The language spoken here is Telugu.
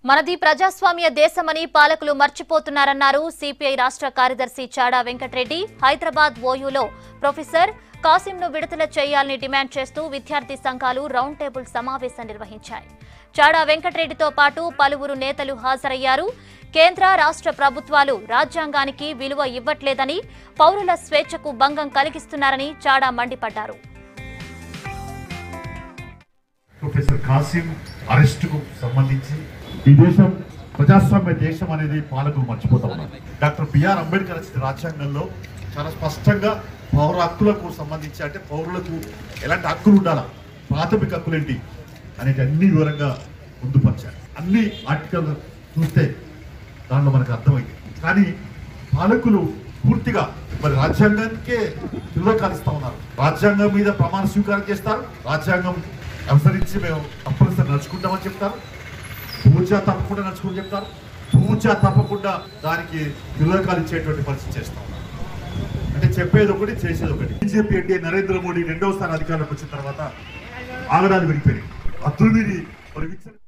మనది ప్రజాస్వామ్య దేశమని పాలకులు మర్చిపోతున్నారన్నారు సిపిఐ రాష్ట్ర కార్యదర్శి చాడా వెంకటరెడ్డి హైదరాబాద్ ఓయూలో ప్రొఫెసర్ కాసింను విడుదల చేయాలని డిమాండ్ చేస్తూ విద్యార్థి సంఘాలు రౌండ్ టేబుల్ సమావేశం నిర్వహించాయి చాడా వెంకటరెడ్డితో పాటు పలువురు నేతలు హాజరయ్యారు కేంద్ర రాష్ట్ర ప్రభుత్వాలు రాజ్యాంగానికి విలువ ఇవ్వట్లేదని పౌరుల స్వేచ్ఛకు భంగం కలిగిస్తున్నారని చాడా మండిపడ్డారు ప్రొఫెసర్ కాసిం అరెస్టుకు సంబంధించి ఈ దేశం ప్రజాస్వామ్య దేశం అనేది పాలకులు మర్చిపోతా ఉన్నారు డాక్టర్ బిఆర్ అంబేద్కర్ రచించిన రాజ్యాంగంలో చాలా స్పష్టంగా పౌర హక్కులకు సంబంధించి అంటే పౌరులకు ఎలాంటి హక్కులు ఉండాలా ప్రాథమిక హక్కులు ఏంటి అనేది అన్ని వివరంగా పొందుపరిచారు అన్ని ఆర్టికల్ చూస్తే దానిలో మనకు అర్థమైంది కానీ పాలకులు పూర్తిగా మరి రాజ్యాంగానికే తిరోకాలు ఇస్తా ఉన్నారు రాజ్యాంగం మీద ప్రమాణ స్వీకారం చేస్తారు రాజ్యాంగం అనుసరించి మేము తప్పనిసరి నడుచుకుంటామని చెప్తారు పూజ తప్పకుండా నడుచుకుని చెప్తారు పూజ తప్పకుండా దానికి తిరోకాలు ఇచ్చేటువంటి పరిస్థితి చేస్తాం అంటే చెప్పేది ఒకటి చేసేది ఒకటి బీజేపీ ఎన్డీఏ నరేంద్ర మోడీ రెండవసారి అధికారంలోకి వచ్చిన తర్వాత ఆగడాలు విడిపోయినాయి అద్దులు మీరి మరి విచ్చ-